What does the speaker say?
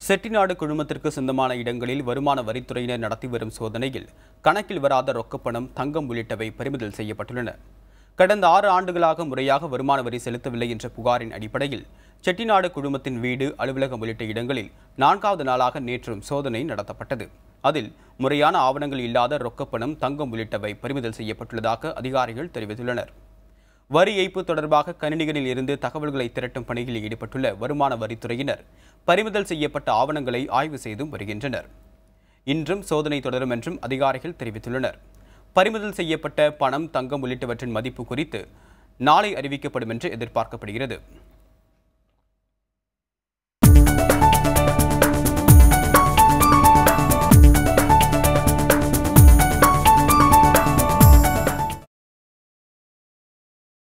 செட்டிநாடு குழுமத்திற்கு சொந்தமான இடங்களில் வருமான வரித்துறையினர் நடத்தி வரும் சோதனையில் கணக்கில் வராத ரொக்கப்பணம் தங்கம் உள்ளிட்டவை பறிமுதல் செய்யப்பட்டுள்ளன கடந்த ஆறு ஆண்டுகளாக முறையாக வருமான வரி செலுத்தவில்லை என்ற புகாரின் அடிப்படையில் செட்டிநாடு குழுமத்தின் வீடு அலுவலகம் உள்ளிட்ட இடங்களில் நான்காவது நாளாக நேற்றும் சோதனை நடத்தப்பட்டது அதில் முறையான ஆவணங்கள் இல்லாத ரொக்கப்பணம் தங்கம் உள்ளிட்டவை பறிமுதல் செய்யப்பட்டுள்ளதாக அதிகாரிகள் தெரிவித்துள்ளனர் வரி ஏய்ப்பு தொடர்பாக கணினிகளில் இருந்து தகவல்களை திரட்டும் பணியில் ஈடுபட்டுள்ள வருமான வரித்துறையினர் பறிமுதல் செய்யப்பட்ட ஆவணங்களை ஆய்வு செய்தும் வருகின்றனர் இன்றும் சோதனை தொடரும் என்றும் அதிகாரிகள் தெரிவித்துள்ளனர் பறிமுதல் செய்யப்பட்ட பணம் தங்கம் உள்ளிட்டவற்றின் மதிப்பு குறித்து நாளை அறிவிக்கப்படும் என்று எதிர்பார்க்கப்படுகிறது